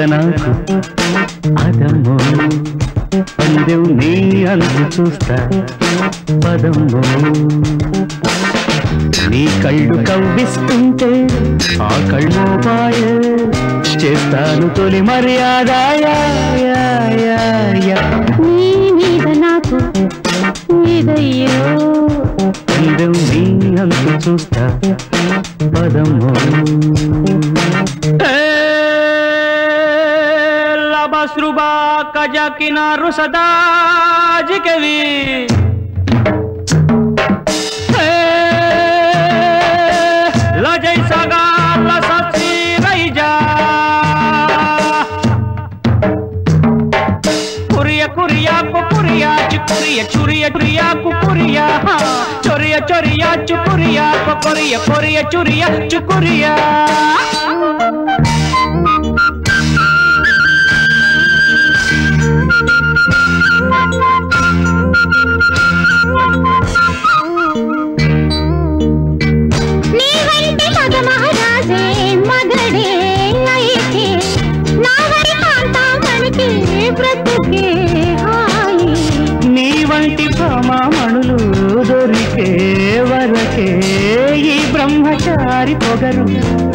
నాకు అదమ్మో పందెం నీ అందు చూస్తా పదమ్మో నీ కళ్ళు కవ్విస్తుంటే ఆ కళ్ళు పాయ చేస్తాను తొలి మర్యాద యా, యా, యా, యా. నీ మీద నాకు ఇదయ్యో పందెం నీ అందు చూస్తా పదమ్మో లబస్రుబా కజకినారు సదా జికవి లజై సగా లససి రైజా కురియ కురియ కుకురియ చుకురియ చురియ చురియ కుకురియ చొరియ చొరియ చుకురియ కొరియ కొరియ చురియ చుకురియ నీ వంటి మగ మహారాజే మగడే అయితే నా వరి కాంతామణికి బ్రతుకే హాయి నీ వంటి భామామణులు దొరికే వరకే ఈ బ్రహ్మచారి పొగరు